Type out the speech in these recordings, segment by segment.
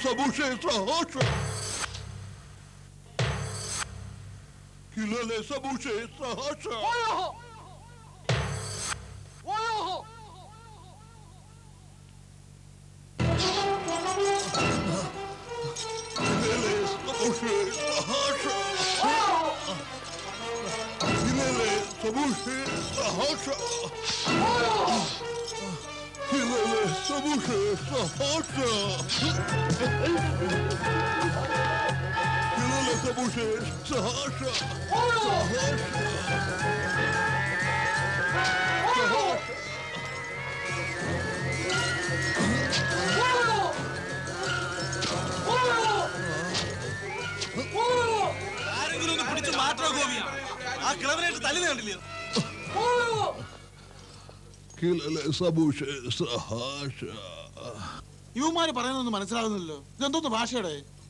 Sabushe Sahasha. Kilele Sabushe Sahasha. Kilele Sabushe Sahasha. Kilele Sabushe Sahasha. Kilele Sabushe Sahasha. Kilele Sabushe Sahasha. ആരെങ്കിലും ഒന്ന് പിടിച്ച് മാറ്റോ ഗോപി ആ കിളവനായിട്ട് തല്ലുന്ന കണ്ടില്ലയോ Kilele Sabushe Sahasha. യുവമാര് പറയുന്നൊന്നും മനസ്സിലാകുന്നില്ലല്ലോ ഇതെന്തോന്ന് ഭാഷയുടെ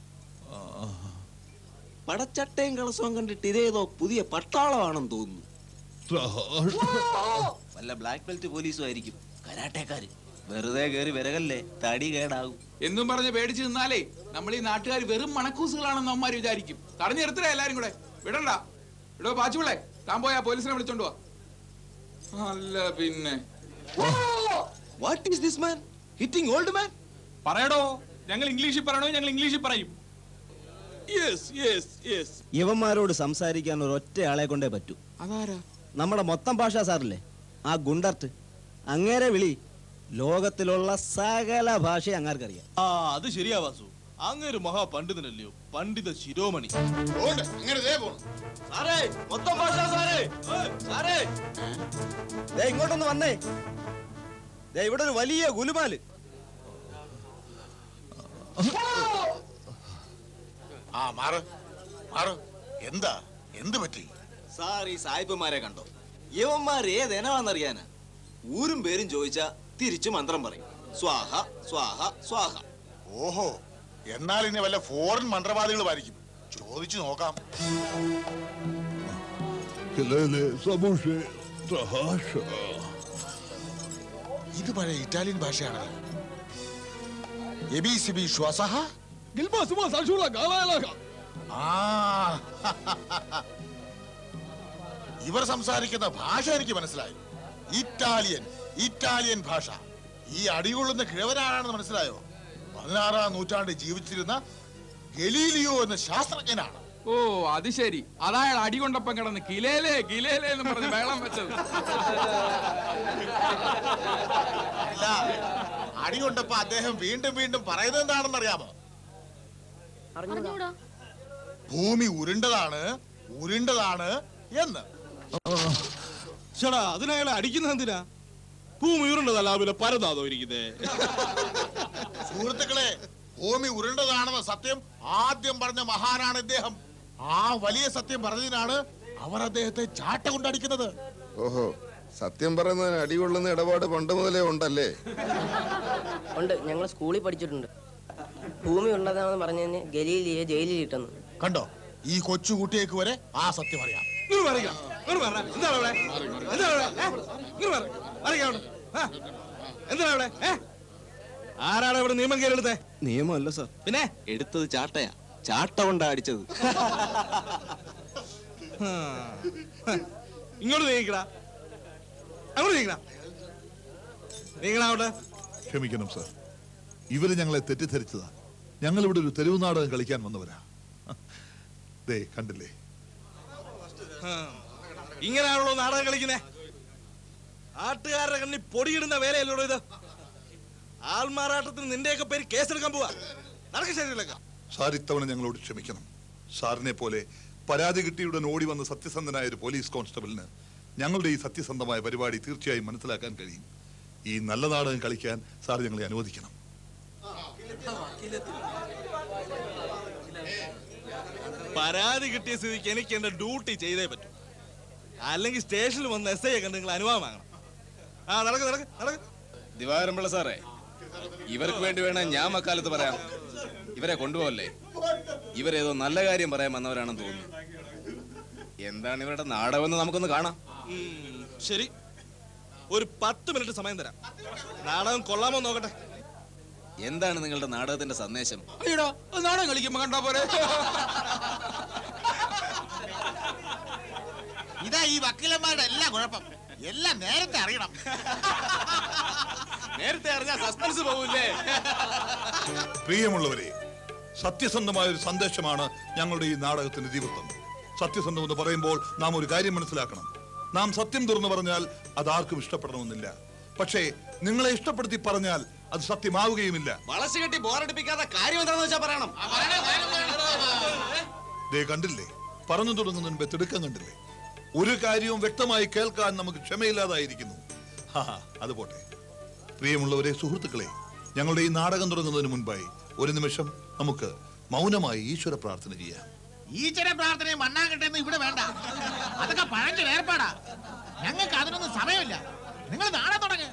പടച്ചട്ടയും കളസവും കണ്ടിട്ട് ഇതേതോ പുതിയ പട്ടാളമാണെന്ന് തോന്നുന്നു Sahasha. വല്ല ബ്ലാക്ക് ബെൽറ്റ് പോലീസും ആയിരിക്കും കരാട്ടേക്കാര് വെറുതെ കേറി വിരകല്ലേ തടി കേടാകും എന്നും പറഞ്ഞ് പേടിച്ച് നിന്നാലേ നമ്മൾ ഈ നാട്ടുകാർ വെറും മണക്കൂസുകളാണെന്ന് അമ്മമാര് വിചാരിക്കും തടഞ്ഞു നിർത്തണേ എല്ലാരും കൂടെ വിടണ്ട ഇടോ പാച്ചുപിള്ളേ താൻ പോയാ പോലീസിനെ വിളിച്ചോണ്ട് പോവാ അല്ല പിന്നെ what is this man hitting old man പറയടോ ഞങ്ങൾ ഇംഗ്ലീഷിൽ പറയണോ ഞങ്ങൾ ഇംഗ്ലീഷിൽ പറയും യെസ് യെസ് യെസ് യവന്മാരോട് സംസാരിക്കാൻ ഒരു ഒറ്റ ആളെ കൊണ്ടേ പറ്റൂ അതാരാ നമ്മുടെ മൊത്തം ഭാഷ സാറില്ലേ ആ ഗുണ്ടർട്ട് അങ്ങേരെ വിളി ലോകത്തിലുള്ള സകല ഭാഷ അങ്ങാർക്കറിയാം ആ അത് ശരിയാ വാസു അങ്ങൊരു മഹാപണ്ഡിതനല്ലയോ പണ്ഡിത ശിരോമണി അങ്ങനെ ദേ പോണം സാറേ മൊത്തം ഭാഷ സാറേ സാറേ ദേ ഇങ്ങോട്ടൊന്ന് വന്നേ ദേ ഇവിടെ ഒരു വലിയ ഗുലുമാല് ആ മാറ് മാറ് എന്താ എന്ത് പറ്റി സാർ ഈ സായിപ്പന്മാരെ കണ്ടോ യവന്മാർ ഏത് ഇനമാണെന്നറിയാനാ ഊരും പേരും ചോദിച്ചാ തിരിച്ചു മന്ത്രം പറയും സ്വാഹ സ്വാഹ സ്വാഹ ഓഹോ എന്നാൽ ഇനി വല്ല ഫോറിൻ മന്ത്രവാദികളുമായിരിക്കും ചോദിച്ചു നോക്കാം Kilele Sabushe Sahasha. ഇത് പഴയ ഇറ്റാലിയൻ ഭാഷയാണല്ലോ എബി സിബി ശ്വാസഹ Gilba Suma Sashula Galayalaga. ആ ഇവർ സംസാരിക്കുന്ന ഭാഷ എനിക്ക് മനസ്സിലായി ഇറ്റാലിയൻ ഇറ്റാലിയൻ ഭാഷ ഈ അടികൊള്ളുന്ന കിഴവനാണെന്ന് മനസ്സിലായോ പതിനാറാം നൂറ്റാണ്ടിൽ ജീവിച്ചിരുന്ന ഗലീലിയോ എന്ന ശാസ്ത്രജ്ഞനാണ് ഓ അത് ശരി അതായത് അടി കൊണ്ടപ്പം കിടന്ന് കിലേലേ കിലേലേ എന്ന് പറഞ്ഞ് വേളം വെച്ചത് അല്ല അടികൊണ്ടപ്പോ അദ്ദേഹം വീണ്ടും വീണ്ടും പറയുന്നത് എന്താണെന്ന് അറിയാമോ അറിഞ്ഞൂടാ ഭൂമി ഉരുണ്ടതാണ് ഉരുണ്ടതാണ് എന്ന് ചേടാ അതിനയാളെ അടിക്കുന്ന എന്തിനാ ഭൂമി ഉരുണ്ടതല്ല പിന്നെ പരതാതോ ഇരിക്കുന്നേ സുഹൃത്തുക്കളെ ഭൂമി ഉരുണ്ടതാണെന്ന സത്യം ആദ്യം പറഞ്ഞ മഹാനാണ് ഇദ്ദേഹം ആ വലിയ സത്യം പറഞ്ഞതിനാണ് അവർ അദ്ദേഹത്തെ ചാട്ട കൊണ്ടടിക്കുന്നത് ഓഹോ സത്യം പറയുന്നതിന് അടികൊള്ളുന്ന ഇടപാട് പണ്ട് മുതലേ ഉണ്ടല്ലേ ഉണ്ട് ഞങ്ങൾ സ്കൂളിൽ പഠിച്ചിട്ടുണ്ട് ഭൂമി ഉള്ളതാണെന്ന് പറഞ്ഞതിന് ഗലീലിയെ ജയിലിൽ ഇട്ടെന്ന് കണ്ടോ ഈ കൊച്ചു കുട്ടിയേക്ക് വരെ ആ സത്യം അറിയാം ഇങ്ങോട്ട് മാറിക്കാം. ഇങ്ങോട്ട് മാറാ. എന്താണ് ഇവിടെ? എന്താണ് ഇവിടെ? ഏ? ഇങ്ങോട്ട് മാറ്. മാറിക്കാം അവിടെ. ആ. എന്താണ് ഇവിടെ? ഏ? ആരാണ് ഇവിടെ നിയമം കയറിയെടുത്തേ നിയമമല്ല സാർ പിന്നെ എടുത്തത് ചാട്ടയാ ചാട്ട കൊണ്ടാ അടിച്ചത് ആ. ഇങ്ങോട്ട് നീക്കടാ അങ്ങോട്ട് നീക്കടാ നീക്കടാ അവിടെ ക്ഷമിക്കണം സാർ ഇവര് ഞങ്ങളെ തെറ്റിദ്ധരിച്ചതാ ഞങ്ങൾ ഇവിടെ ഒരു തെരുവ് നാടകം കളിക്കാൻ വന്നവരാ ദേ കണ്ടില്ലേ ആ. ഇങ്ങനെയാണല്ലോ നാടകം കളിക്കുന്നേ ആട്ടുകാരുടെ കണ്ണി പൊടിയിടുന്ന വേലയല്ലോ ഇത് ആൾമാറാട്ടത്തിന് നിന്റെയൊക്കെ പേര് കേസെടുക്കാൻ പോവാ നടക്ക ശരിയല്ല സാർ ഇത്തവണ ഞങ്ങളോട് ക്ഷമിക്കണം സാറിനെ പോലെ പരാതി കിട്ടിയുടൻ ഓടി വന്ന സത്യസന്ധനായ ഒരു പോലീസ് കോൺസ്റ്റബിളിന് ഞങ്ങളുടെ ഈ സത്യസന്ധമായ പരിപാടി തീർച്ചയായും മനസ്സിലാക്കാൻ കഴിയും ഈ നല്ല നാടകം കളിക്കാൻ സാർ ഞങ്ങളെ അനുവദിക്കണം പരാതി കിട്ടിയ സ്ഥിതിക്ക് എനിക്ക് എന്റെ ഡ്യൂട്ടി ചെയ്തേ പറ്റൂ അല്ലെങ്കിൽ സ്റ്റേഷനിൽ വന്ന് എസ് ഐ കണ്ട് നിങ്ങൾ അനുവാദം വാങ്ങണം ആ നടക്ക് നടക്ക് നടക്ക് ദിവാകരൻ സാറേ ഇവർക്ക് വേണ്ടി വേണം ഞാൻ മക്കാലത്ത് പറയാം ഇവരെ കൊണ്ടുപോകല്ലേ ഇവരേതോ നല്ല കാര്യം പറയാൻ വന്നവരാണെന്ന് തോന്നുന്നു എന്താണ് ഇവരുടെ നാടകമെന്ന് നമുക്കൊന്ന് കാണാം ഉം, ശരി ഒരു പത്ത് മിനിറ്റ് സമയം തരാം നാടകം കൊള്ളാമോ എന്ന് നോക്കട്ടെ എന്താണ് നിങ്ങളുടെ നാടകത്തിന്റെ സന്ദേശം അയ്യടാ അത് നാടകം കളിക്കുമ്പോ കണ്ടാ പോരെ ഇതാ ഈ വക്കീലന്മാരുടെ എല്ലാ കുഴപ്പം എല്ലാം നേരത്തെ അറിയണം നേരത്തെ അറിഞ്ഞാൽ സസ്പെൻസ് പോകൂലേ പ്രിയമുള്ളവരെ സത്യസന്ധമായ ഒരു സന്ദേശമാണ് ഞങ്ങളുടെ ഈ നാടകത്തിന്റെ ഇതിവൃത്തം സത്യസന്ധം എന്ന് പറയുമ്പോൾ നാം ഒരു കാര്യം മനസ്സിലാക്കണം നാം സത്യം തുറന്നു പറഞ്ഞാൽ അത് ആർക്കും ഇഷ്ടപ്പെടണമെന്നില്ല പക്ഷേ നിങ്ങളെ ഇഷ്ടപ്പെടുത്തി പറഞ്ഞാൽ അത് സത്യമാവുകയുമില്ല വളച്ചു കെട്ടി ബോറടിപ്പിക്കാത്ത കാര്യം എന്താണെന്ന് വെച്ചാ പറയണം ദേ കണ്ടില്ലേ പറഞ്ഞു തുടങ്ങുന്നതിന് മുമ്പേ തിടുക്കം കണ്ടില്ലേ ഒരു കാര്യവും വ്യക്തമായി കേൾക്കാൻ നമുക്ക് ക്ഷമയില്ലാതായിരിക്കുന്നു ഹാ അത് പോട്ടെ പ്രിയമുള്ളവരെ സുഹൃത്തുക്കളെ ഞങ്ങളുടെ ഈ നാടകം തുടങ്ങുന്നതിന് മുൻപായി ഒരു നിമിഷം നമുക്ക് മൗനമായി ഈശ്വര പ്രാർത്ഥന ചെയ്യാം ഈശ്വര പ്രാർത്ഥനയും മണ്ണാകട്ടെന്ന് ഇവിടെ വേണ്ട അതൊക്കെ പഴഞ്ച ഏർപ്പാടാ ഞങ്ങൾക്ക് അതിനൊന്നും സമയമില്ല നിങ്ങൾ നാളെ തുടങ്ങ്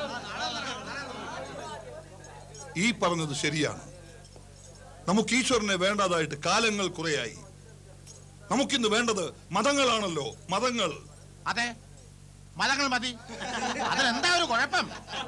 ഈ പറഞ്ഞത് ശരിയാണ് നമുക്ക് ഈശ്വരനെ വേണ്ടാതായിട്ട് കാലങ്ങൾ കുറയായി നമുക്കിന്ന് വേണ്ടത് മതങ്ങളാണല്ലോ മതങ്ങൾ അതെ മതങ്ങൾ മതി അതിനെന്താ ഒരു കുഴപ്പം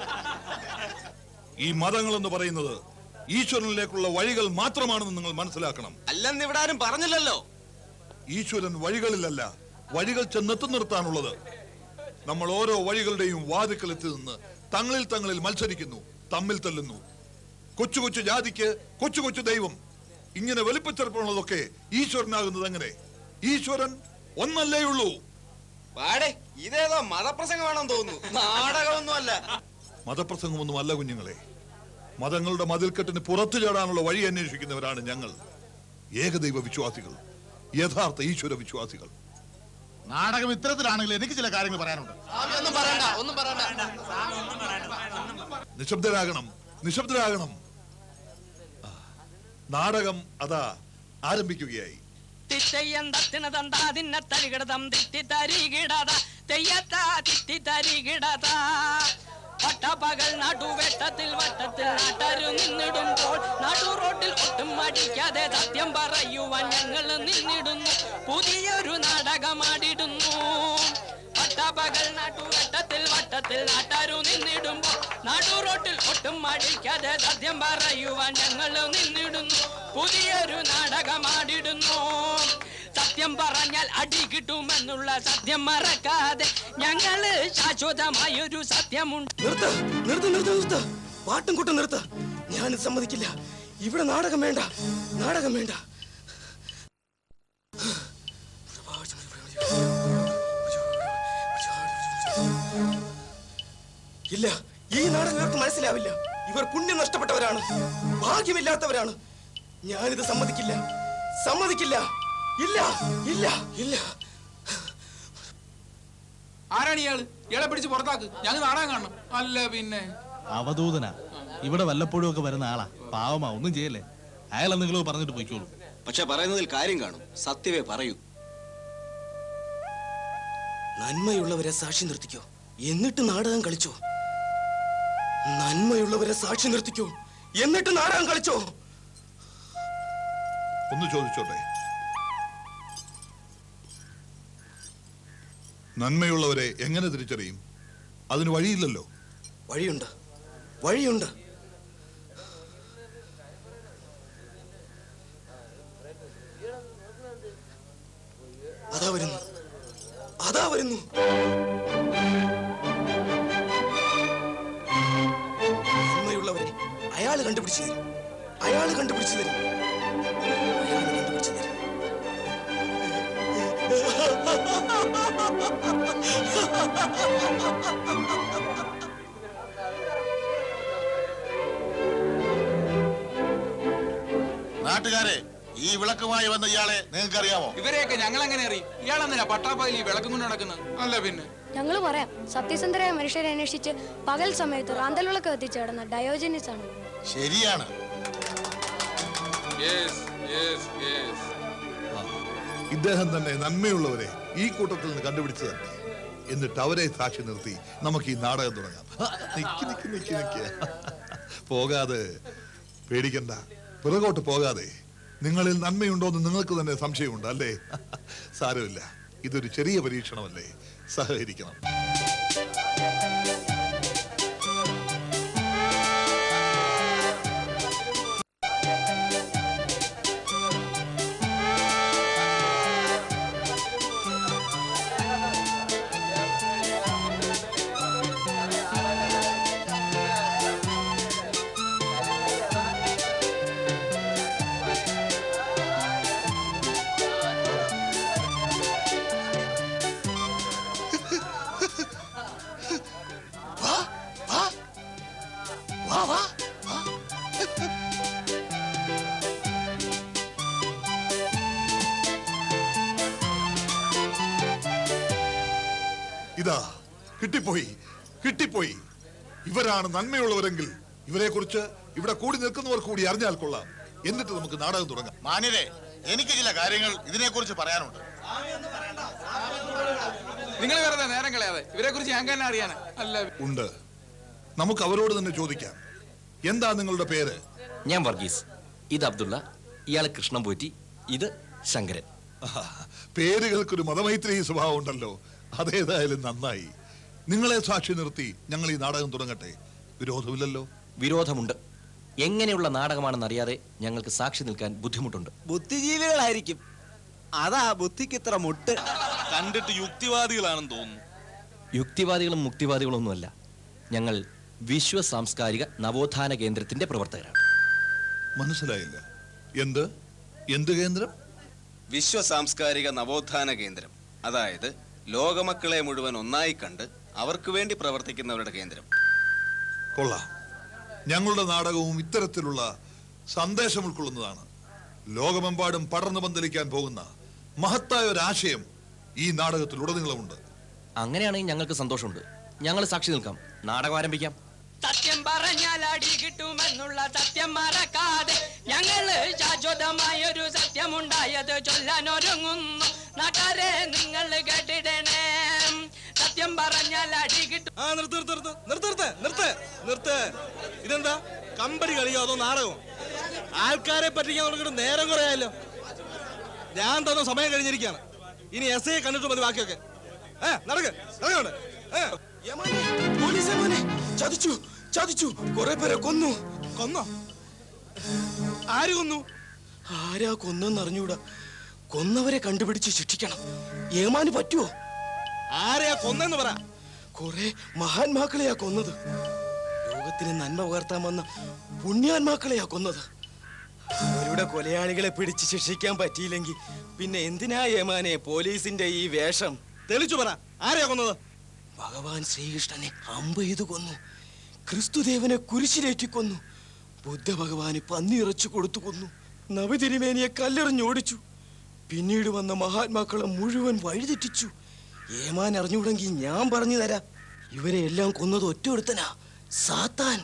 ഈ മതങ്ങൾ എന്ന് പറയുന്നത് ഈശ്വരനിലേക്കുള്ള വഴികൾ മാത്രമാണെന്ന് നിങ്ങൾ മനസ്സിലാക്കണം അല്ലെന്ന് ഇവിടെ ആരും പറഞ്ഞില്ലല്ലോ ഈശ്വരൻ വഴികളിലല്ല വഴികൾ ചെന്നെത്തുന്നിടത്താണുള്ളത് നമ്മൾ ഓരോ വഴികളുടെയും വാതിക്കലെത്തി നിന്ന് തങ്ങളിൽ തങ്ങളിൽ മത്സരിക്കുന്നു തമ്മിൽ തല്ലുന്നു കൊച്ചു കൊച്ചു ജാതിക്ക് കൊച്ചു കൊച്ചു ദൈവം ഇങ്ങനെ വലിപ്പച്ചെറുപ്പമുള്ളതൊക്കെ ഈശ്വരനാകുന്നത് എങ്ങനെ ഈശ്വരൻ ഒന്നല്ലേ ഉള്ളൂ പാടെ ഇതേതോ മതപ്രസംഗമാണെന്ന് തോന്നുന്നു നാടകമൊന്നുമല്ല മതപ്രസംഗമൊന്നും അല്ല കുഞ്ഞുങ്ങളെ മതങ്ങളുടെ മതിൽക്കെട്ടിന് പുറത്തു ചാടാനുള്ള വഴി അന്വേഷിക്കുന്നവരാണ് ഞങ്ങൾ ഏകദൈവ വിശ്വാസികൾ യഥാർത്ഥ ഈശ്വര വിശ്വാസികൾ നാടകം ഇത്തരത്തിലാണെങ്കിൽ എനിക്ക് ചില കാര്യങ്ങൾ പറയാനുണ്ട് ഒന്നും പറയണ്ട ഒന്നും പറയണ്ട നിശബ്ദരാകണം നിശബ്ദരാകണം ആ, നാടകം അതാ ആരംഭിക്കുകയായി തിത്തയ്യന്തത്തിനതന്താതിന്ന തരികിടതം തിത്തി തരികിടത തെയ്യത്ത തിത്തി തരികിടത പട്ടപ്പകൽ നടുവെട്ടത്തിൽ വട്ടത്തിൽ നാട്ടരു നിന്നിടുമ്പോൾ നടു റോട്ടിൽ ഒട്ടും മടിക്കാതെ സത്യം പറയുവാൻ ഞങ്ങൾ നിന്നിടുന്നു പുതിയൊരു നാടകമാടിടുന്നു പട്ടപ്പകൽ നടുവെട്ടത്തിൽ വട്ടത്തിൽ നാട്ടരു നിന്നിടുമ്പോൾ നടു റോട്ടിൽ ഒട്ടും മടിക്കാതെ സത്യം പറയുവാൻ ഞങ്ങൾ നിന്നിടുന്നു പുതിയൊരു നാടകമാടിടുന്നു സത്യം പറഞ്ഞാൽ അടി കിട്ടുമെന്നുള്ള സത്യം മറക്കാതെ ഞങ്ങള് ശാശ്വതമായൊരു സത്യമുണ്ട് നിർത്ത നിർത്ത നിർത്ത നിർത്ത പാട്ടും കൂട്ടം നിർത്ത ഞാൻ സമ്മതിക്കില്ല ഇവിടെ നാടകം വേണ്ട നാടകം വേണ്ട ഇല്ല ഈ നാടകം ഇവർക്ക് മനസ്സിലാവില്ല ഇവർ പുണ്യം നഷ്ടപ്പെട്ടവരാണ് ഭാഗ്യമില്ലാത്തവരാണ് ഞാനിത് സമ്മതിക്കില്ല സമ്മതിക്കില്ല ഇല്ല ഇല്ല ഇല്ല ആരാണ് ഇയാള് ഇയാളെ പിടിച്ച് പുറത്താക്ക് ഞങ്ങൾ നാടകം കാണണം അല്ല പിന്നെ അവധൂതന ഇവിടെ വല്ലപ്പോഴും ഒക്കെ വരുന്ന ആളാ പാവമാ ഒന്നും ചെയ്യല്ലേ അയാൾ എന്തെങ്കിലും പറഞ്ഞിട്ട് പോയിക്കോളൂ പക്ഷെ പറയുന്നതിൽ കാര്യം കാണും സത്യമേ പറയൂ നന്മയുള്ളവരെ സാക്ഷി നിർത്തിക്കോ എന്നിട്ട് നാടകം കളിച്ചോ നന്മയുള്ളവരെ സാക്ഷി നിർത്തിക്കോ എന്നിട്ട് നാടകം കളിച്ചോ ഒന്ന് ചോദിച്ചോട്ടെ നന്മയുള്ളവരെ എങ്ങനെ തിരിച്ചറിയും അതിന് വഴിയില്ലല്ലോ വഴിയുണ്ട് വഴിയുണ്ട് അതാ വരുന്നു അതാ വരുന്നു നന്മയുള്ളവരെ അയാൾ കണ്ടുപിടിച്ചു തരും അയാൾ കണ്ടുപിടിച്ചു തരും അയാൾ കണ്ടുപിടിച്ചു തരും നാട്ടുകാരെ ഈ വിളക്കുമായി വന്ന ഇയാളെ നിങ്ങൾക്കറിയാമോ ഇവരെയൊക്കെ ഞങ്ങൾ എങ്ങനെ അറിയും ഇയാളെന്തിനാ പട്ടാപ്പകൽ ഈ വിളക്കും കൊണ്ട് നടക്കുന്നത് അല്ല പിന്നെ ഞങ്ങൾ പറയാം സത്യസന്ധരായ മനുഷ്യരെ അന്വേഷിച്ച് പകൽ സമയത്ത് റാന്തൽവിളക്ക് എത്തിച്ചേടുന്ന ഡയോജനിസ് ആണ് ശരിയാണ് യെസ് യെസ് യെസ് ഇദ്ദേഹം തന്നെ നന്മയുള്ളവരെ ഈ കൂട്ടത്തിൽ നിന്ന് കണ്ടുപിടിച്ചു തന്നെ എന്നിട്ട് അവരെ സാക്ഷി നിർത്തി നമുക്ക് ഈ നാടകം തുടങ്ങാം ആ, നിക്ക് നിക്ക് നിക്ക് നിക്ക് പോകാതെ പേടിക്കണ്ട പിറകോട്ട് പോകാതെ നിങ്ങളിൽ നന്മയുണ്ടോന്ന് നിങ്ങൾക്ക് തന്നെ സംശയമുണ്ട് അല്ലേ സാരമില്ല ഇതൊരു ചെറിയ പരീക്ഷണമല്ലേ സഹകരിക്കണം കിട്ടിപ്പോയി കിട്ടിപ്പോയി ഇവരാണ് നന്മയുള്ളവരെങ്കിൽ ഇവരെ കുറിച്ച് ഇവിടെ കൂടി നിൽക്കുന്നവർ കൂടി അറിഞ്ഞാൽ കൊള്ളാം എന്നിട്ട് നമുക്ക് നാടകം തുടങ്ങാം മാന്യരെ എനിക്ക് ചില കാര്യങ്ങൾ ഇതിനെക്കുറിച്ച് പറയാനുണ്ട് നിങ്ങൾ വെറുതെ നേരം കളയാതെ ഇവരെ കുറിച്ച് ഞാൻ തന്നെ അറിയാനാ അല്ല ഉണ്ട് നമുക്ക് അവരോട് തന്നെ ചോദിക്കാം എന്താ നിങ്ങളുടെ പേര് ഞാൻ വർഗീസ് ഇത് അബ്ദുള്ള ഇയാള് കൃഷ്ണൻ പോറ്റി ഇത് ശങ്കരൻ ആഹാ, പേരുകൾക്കൊരു മതമൈത്രി സ്വഭാവം ഉണ്ടല്ലോ അതേതായാലും നന്നായി നിങ്ങളെ സാക്ഷി നിർത്തി ഞങ്ങൾ ഈ നാടകം തുടങ്ങട്ടെ വിരോധമില്ലല്ലോ വിരോധമുണ്ട് എങ്ങനെയുള്ള നാടകമാണെന്ന് അറിയാതെ ഞങ്ങൾക്ക് സാക്ഷി നിൽക്കാൻ ബുദ്ധിമുട്ടുണ്ട് ബുദ്ധിജീവികളായിരിക്കും അതാ ബുദ്ധിക്ക് ഇത്ര മുട്ട് കണ്ടിട്ട് യുക്തിവാദികളാണെന്ന് തോന്നുന്നു യുക്തിവാദികളും മുക്തിവാദികളും ഒന്നുമല്ല ഞങ്ങൾ വിശ്വ സാംസ്കാരിക നവോത്ഥാന കേന്ദ്രത്തിന്റെ പ്രവർത്തകരാണ് മനസ്സിലായില്ല എന്ത് എന്ത് കേന്ദ്രം വിശ്വ സാംസ്കാരിക നവോത്ഥാന കേന്ദ്രം അതായത് ലോകമക്കളെ മുഴുവൻ ഒന്നായി കണ്ട് അവർക്ക് വേണ്ടി പ്രവർത്തിക്കുന്നവരുടെ കേന്ദ്രം കൊള്ളാം ഞങ്ങളുടെ നാടകവും ഇത്തരത്തിലുള്ള സന്ദേശം ഉൾക്കൊള്ളുന്നതാണ് ലോകമെമ്പാടും പടർന്നു പന്തലിക്കാൻ പോകുന്ന മഹത്തായ ഒരു ആശയം ഈ നാടകത്തിൽ ഉടനീളമുണ്ട് അങ്ങനെയാണെങ്കിൽ ഞങ്ങൾക്ക് സന്തോഷമുണ്ട് ഞങ്ങൾ സാക്ഷി നിൽക്കാം നാടകം ആരംഭിക്കാം സത്യം പറഞ്ഞാൽ അടി കിട്ടുമെന്നുള്ള സത്യം മറക്കാതെ ഞങ്ങള് ശാശ്വതമായൊരു സത്യമുണ്ടായത് ചൊല്ലാൻ ഒരുങ്ങുന്നു നാട്ടാരെ നിങ്ങൾ കേട്ടിടണേ സത്യം പറഞ്ഞാൽ അടി കിട്ടും ആ നിർത്ത് നിർത്ത് നിർത്ത് നിർത്ത് നിർത്ത് നിർത്ത് ഇതെന്താ കമ്പനി കളിയോ അതോ നാടകമോ ആൾക്കാരെ പറ്റിക്കാൻ തുടങ്ങിയിട്ട് നേരം കുറയായല്ലോ ഞാൻ തന്ന സമയം കഴിഞ്ഞിരിക്കുകയാണ് ഇനി എസ് ഐ കണ്ടിട്ട് മതി ബാക്കിയൊക്കെ ഏ നടക്ക് നടക്കണ്ട് ചതിച്ചു ചതിച്ചു കുറെ പേരെ കൊന്നു കൊന്നോ ആര് കൊന്നു ആരാ കൊന്നെന്ന് അറിഞ്ഞൂടാ കൊന്നവരെ കണ്ടുപിടിച്ച് ശിക്ഷിക്കണം ഏമാന് പറ്റുമോ ആരെയാ കൊന്നെന്ന് പറ കുറെ മഹാന്മാക്കളെയാ കൊന്നത് ലോകത്തിന് നന്മ പകർത്താൻ വന്ന പുണ്യാന്മാക്കളെയാ കൊന്നത് അവരുടെ കൊലയാളികളെ പിടിച്ച് ശിക്ഷിക്കാൻ പറ്റിയില്ലെങ്കിൽ പിന്നെ എന്തിനാ ഏമാനെ പോലീസിന്റെ ഈ വേഷം തെളിച്ചു പറ ആരെയാ കൊന്നത് ഭഗവാൻ ശ്രീകൃഷ്ണനെ അമ്പ് ചെയ്തു കൊന്നു ക്രിസ്തുദേവനെ കുരിശിലേറ്റി കൊന്നു ബുദ്ധ ഭഗവാന് പന്നിയിറച്ചു കൊടുത്തു കൊന്നു നവതിരുമേനിയെ കല്ലെറിഞ്ഞോടിച്ചു പിന്നീട് വന്ന മഹാത്മാക്കളെ മുഴുവൻ വഴിതെറ്റിച്ചു ഏമാൻ അറിഞ്ഞൂടെങ്കിൽ ഞാൻ പറഞ്ഞു തരാം ഇവരെ എല്ലാം കൊന്നത് ഒറ്റ ഒരുത്തനാ സാത്താൻ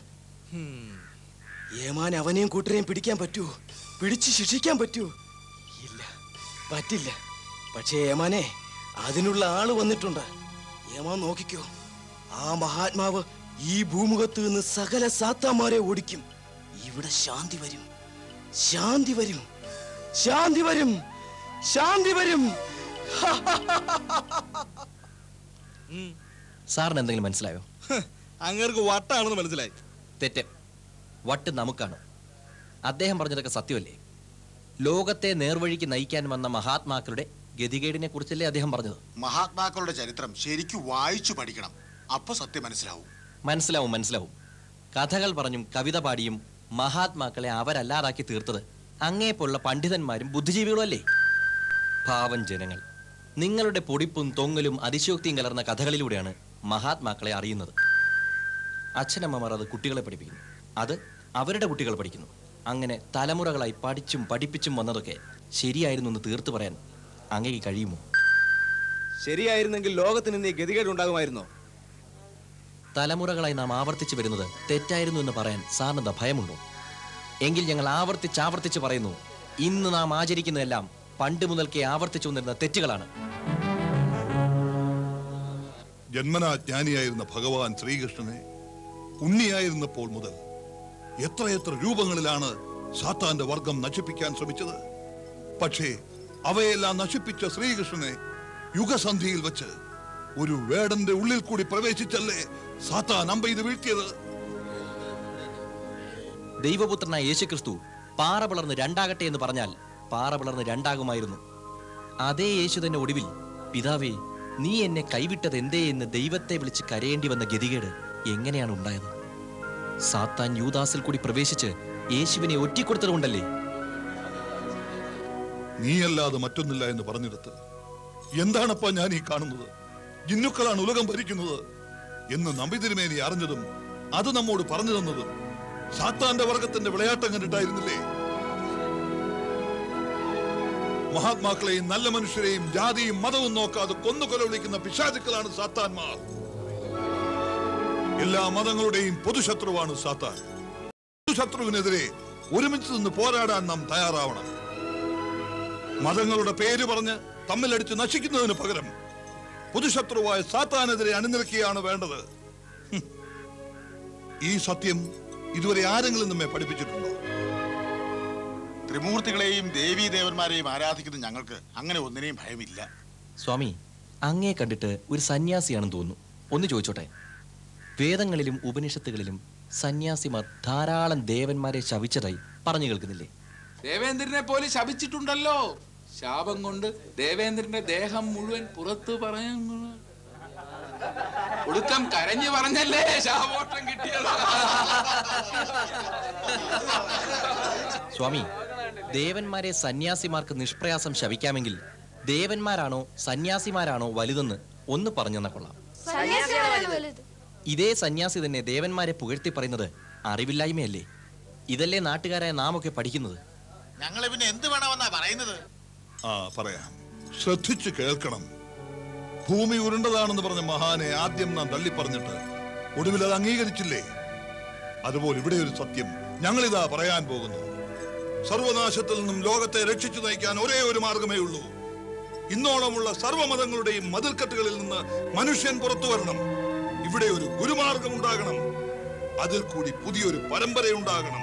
ഏമാൻ അവനെയും കൂട്ടരെയും പിടിക്കാൻ പറ്റുമോ പിടിച്ച് ശിക്ഷിക്കാൻ പറ്റുമോ ഇല്ല പറ്റില്ല പക്ഷേ ഏമാനെ അതിനുള്ള ആള് വന്നിട്ടുണ്ട് ഏമാൻ നോക്കിക്കോ ആ മഹാത്മാവ് ഈ ഭൂമുഖത്ത് നിന്ന് സകല സാത്താന്മാരെ ഓടിക്കും ഇവിടെ ശാന്തി വരും ശാന്തി വരും ശാന്തി വരും ശാന്തി വരും സാറിന് എന്തെങ്കിലും മനസ്സിലായോ അങ്ങേർക്ക് വട്ടാണെന്ന് മനസ്സിലായി തെറ്റ് വട്ട് നമുക്കാണ് അദ്ദേഹം പറഞ്ഞതൊക്കെ സത്യമല്ലേ ലോകത്തെ നേർവഴിക്ക് നയിക്കാൻ വന്ന മഹാത്മാക്കളുടെ ഗതികേടിനെ കുറിച്ചല്ലേ അദ്ദേഹം പറഞ്ഞത് മഹാത്മാക്കളുടെ ചരിത്രം ശരിക്കും വായിച്ചു പഠിക്കണം അപ്പൊ സത്യം മനസ്സിലാവും മനസ്സിലാവും മനസ്സിലാവും കഥകൾ പറഞ്ഞും കവിത പാടിയും മഹാത്മാക്കളെ അവരല്ലാതാക്കി തീർത്തത് അങ്ങേപ്പോലുള്ള പണ്ഡിതന്മാരും ബുദ്ധിജീവികളും അല്ലേ പാവം ജനങ്ങൾ നിങ്ങളുടെ പൊടിപ്പും തൊങ്ങലും അതിശയോക്തിയും കലർന്ന കഥകളിലൂടെയാണ് മഹാത്മാക്കളെ അറിയുന്നത് അച്ഛനമ്മമാർ അത് കുട്ടികളെ പഠിപ്പിക്കുന്നു അത് അവരുടെ കുട്ടികൾ പഠിക്കുന്നു അങ്ങനെ തലമുറകളായി പഠിച്ചും പഠിപ്പിച്ചും വന്നതൊക്കെ ശരിയായിരുന്നു എന്ന് തീർത്തു പറയാൻ അങ്ങേക്ക് കഴിയുമോ ശരിയായിരുന്നെങ്കിൽ ലോകത്തിന് നീ ഗതികേട് ഉണ്ടാകുമായിരുന്നോ തലമുറകളായി നാം ആവർത്തിച്ചു വരുന്നത് തെറ്റായിരുന്നു എന്ന് പറയാൻ സാറിനെന്താ ഭയമുണ്ടോ എങ്കിൽ ഞങ്ങൾ ആവർത്തിച്ച് ആവർത്തിച്ച് പറയുന്നു ഇന്ന് നാം ആചരിക്കുന്നതെല്ലാം പണ്ട് മുതൽക്കേ ആവർത്തിച്ചു വന്നിരുന്ന തെറ്റുകളാണ് ജന്മനാ ജ്ഞാനിയായിരുന്ന ഭഗവാൻ ശ്രീകൃഷ്ണനെ ഉണ്ണിയായിരുന്നപ്പോൾ മുതൽ എത്രയെത്ര രൂപങ്ങളിലാണ് സാത്താന്റെ വർഗം നശിപ്പിക്കാൻ ശ്രമിച്ചത് പക്ഷേ അവയെല്ലാം നശിപ്പിച്ച ശ്രീകൃഷ്ണനെ യുഗസന്ധിയിൽ വെച്ച് ഒരു വേടന്റെ ഉള്ളിൽ കൂടി പ്രവേശിച്ചല്ലേ സാത്താൻ അമ്പെയ്ത് വീഴ്ത്തിയത് ദൈവപുത്രനായ യേശുക്രിസ്തു പാറ പിളർന്ന് രണ്ടാകട്ടെ എന്ന് പറഞ്ഞാൽ പാറ പിളർന്ന് രണ്ടാകുമായിരുന്നു അതേ യേശു തന്നെ ഒടുവിൽ പിതാവേ നീ എന്നെ കൈവിട്ടത് എന്തേ എന്ന് ദൈവത്തെ വിളിച്ച് കരയേണ്ടി വന്ന ഗതികേട് എങ്ങനെയാണ് ഉണ്ടായത് സാത്താൻ യൂദാസിൽ കൂടി പ്രവേശിച്ച് യേശുവിനെ ഒറ്റിക്കൊടുത്തതുകൊണ്ടല്ലേ നീയല്ലാതെ മറ്റൊന്നില്ല എന്ന് പറഞ്ഞെടുത്ത് എന്താണപ്പാ ഞാൻ ഈ കാണുന്നത് ജിന്നുക്കളാണ് ഉലകം ഭരിക്കുന്നത് എന്ന് നമ്പിതിരുമേനി അറിഞ്ഞതും അത് നമ്മോട് പറഞ്ഞു തന്നതും സാത്താന്റെ വർഗത്തിന്റെ വിളയാട്ടം കണ്ടിട്ടായിരുന്നില്ലേ മഹാത്മാക്കളെയും നല്ല മനുഷ്യരെയും ജാതിയും മതവും നോക്കാതെ കൊന്നു കൊല വിളിക്കുന്ന പിശാചുക്കളാണ് സാത്താന്മാർ എല്ലാ മതങ്ങളുടെയും പൊതുശത്രുവാണ് സാത്താൻ പൊതുശത്രുവിനെതിരെ ഒരുമിച്ച് നിന്ന് പോരാടാൻ നാം തയ്യാറാവണം മതങ്ങളുടെ പേര് പറഞ്ഞ് തമ്മിലടിച്ച് നശിക്കുന്നതിന് പകരം പൊതുശത്രുവായ സാത്താനെതിരെ അണിനിരക്കുകയാണ് വേണ്ടത് ഹും. ഈ സത്യം ഇതുവരെ ആരെങ്കിലും നമ്മെ പഠിപ്പിച്ചിട്ടുണ്ടോ ത്രിമൂർത്തികളെയും ദേവീ ദേവന്മാരെയും ആരാധിക്കുന്ന ഞങ്ങൾക്ക് അങ്ങനെ ഒന്നിനെയും ഭയമില്ല സ്വാമി അങ്ങേ കണ്ടിട്ട് ഒരു സന്യാസിയാണെന്ന് തോന്നുന്നു ഒന്ന് ചോദിച്ചോട്ടെ വേദങ്ങളിലും ഉപനിഷത്തുകളിലും സന്യാസിമാർ ധാരാളം ദേവന്മാരെ ശവിച്ചതായി പറഞ്ഞു കേൾക്കുന്നില്ലേ ദേവേന്ദ്രനെ പോലെ ശപിച്ചിട്ടുണ്ടല്ലോ ശാപം കൊണ്ട് ദേവേന്ദ്രന്റെ ദേഹം മുഴുവൻ പുറത്തു പറയാൻ ഒടുക്കം കരഞ്ഞു പറഞ്ഞല്ലേ ശാപോട്ടം കിട്ടിയത് സ്വാമി ദേവന്മാരെ സന്യാസിമാർക്ക് നിഷ്പ്രയാസം ശവിക്കാമെങ്കിൽ ദേവന്മാരാണോ സന്യാസിമാരാണോ വലുതെന്ന് ഒന്ന് പറഞ്ഞെന്ന കൊള്ളാം സന്യാസിമാരാണ് വലുത് ഇതേ സന്യാസി തന്നെ ദേവന്മാരെ പുകഴ്ത്തി പറയുന്നത് അറിവില്ലായ്മയല്ലേ ഇതല്ലേ നാട്ടുകാരായ നാം ഒക്കെ പഠിക്കുന്നത് ഞങ്ങൾ പിന്നെ എന്ത് വേണമെന്നാ പറയുന്നത് ആ പറയാം ശ്രദ്ധിച്ചു കേൾക്കണം ഭൂമി ഉരുണ്ടതാണെന്ന് പറഞ്ഞ മഹാനെ ആദ്യം നാം തള്ളി പറഞ്ഞിട്ട് ഒടുവിൽ അത് അംഗീകരിച്ചില്ലേ അതുപോലെ ഇവിടെ ഒരു സത്യം ഞങ്ങളിതാ പറയാൻ പോകുന്നു സർവനാശത്തിൽ നിന്നും ലോകത്തെ രക്ഷിച്ചു നയിക്കാൻ ഒരേ ഒരു മാർഗമേ ഉള്ളൂ ഇന്നോളമുള്ള സർവ്വമതങ്ങളുടെയും മതിൽക്കെട്ടുകളിൽ നിന്ന് മനുഷ്യൻ പുറത്തു വരണം ഇവിടെ ഒരു ഗുരുമാർഗം ഉണ്ടാകണം അതിൽ കൂടി പുതിയൊരു പരമ്പരയുണ്ടാകണം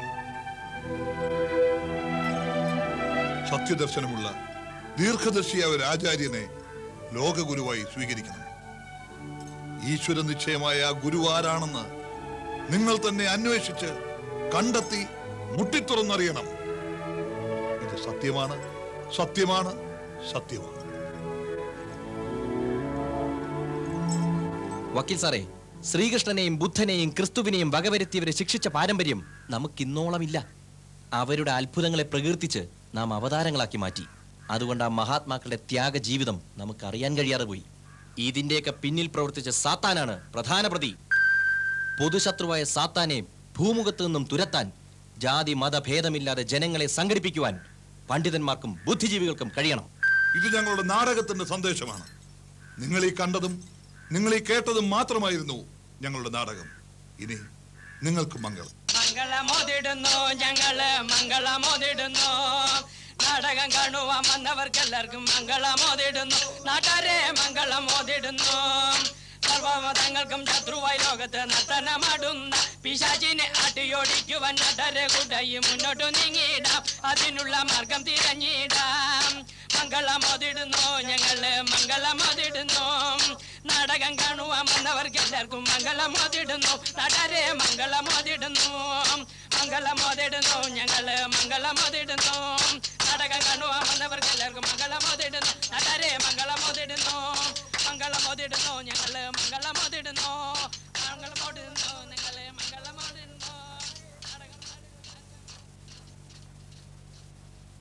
സത്യദർശനമുള്ള ദീർഘദർശിയായ ഒരു ആചാര്യനെ ലോകഗുരുവായി സ്വീകരിക്കണം ഈശ്വര നിശ്ചയമായ ആ ഗുരു ആരാണെന്ന് നിങ്ങൾ തന്നെ അന്വേഷിച്ച് കണ്ടെത്തി മുട്ടിത്തുറന്നറിയണം ഇത് സത്യമാണ് സത്യമാണ് സത്യമാണ് വക്കീൽ സാറേ ശ്രീകൃഷ്ണനെയും ബുദ്ധനെയും ക്രിസ്തുവിനെയും വകവരുത്തിയവരെ ശിക്ഷിച്ച പാരമ്പര്യം നമുക്കിന്നോളമില്ല അവരുടെ അത്ഭുതങ്ങളെ പ്രകീർത്തിച്ച് നാം അവതാരങ്ങളാക്കി മാറ്റി അതുകൊണ്ട് ആ മഹാത്മാക്കളുടെ ത്യാഗ ജീവിതം നമുക്ക് അറിയാൻ കഴിയാതെ പോയി ഇതിന്റെയൊക്കെ പിന്നിൽ പ്രവർത്തിച്ച സാത്താനാണ് പ്രധാന പ്രതി പൊതുശത്രുവായ സാത്താനെ ഭൂമുഖത്തു നിന്നും തുരത്താൻ ജാതി മതഭേദമില്ലാതെ ജനങ്ങളെ സംഘടിപ്പിക്കുവാൻ പണ്ഡിതന്മാർക്കും ബുദ്ധിജീവികൾക്കും കഴിയണം ഇത് ഞങ്ങളുടെ നാടകത്തിന്റെ സന്ദേശമാണ് നിങ്ങൾ ഈ കണ്ടതും നിങ്ങൾ ഈ കേട്ടതും മാത്രമായിരുന്നു ഞങ്ങളുടെ നാടകം ഇനി നിങ്ങൾക്ക് മംഗളം മംഗളമോതിടുന്നു ഞങ്ങള് മംഗളമോതിടുന്നു നാടകം കാണുവാൻ വന്നവർക്കെല്ലാവർക്കും മംഗളമോതിടുന്നു നാട്ടാരെ മംഗളമോതിടുന്നു സർവമതങ്ങൾക്കും ശത്രുവായി ലോകത്ത് നർത്തനമാടുന്ന പിശാചിനെ ആട്ടിയോടിക്കുവാൻ നാട്ടാരെ കൂട്ടായി മുന്നോട്ടു നീങ്ങിയിടാം അതിനുള്ള മാർഗം തിരഞ്ഞിടാം മംഗളമോതിടുന്നു ഞങ്ങള് മംഗളമോതിടുന്നു നാടകം കാണുവാൻ വന്നവർക്ക് എല്ലാവർക്കും മംഗളമോതിടുന്നു നാട്ടാരെ മംഗളമോതിടുന്നു മംഗളമോതിടുന്നു ഞങ്ങള് മംഗളമോതിടുന്നു നാടകം കാണുവാൻ വന്നവർക്ക് എല്ലാവർക്കും മംഗളമോതിടുന്നു നാട്ടാരെ മംഗളമോതിടുന്നു മംഗളമോതിടുന്നു ഞങ്ങള് മംഗളമോതിടുന്നു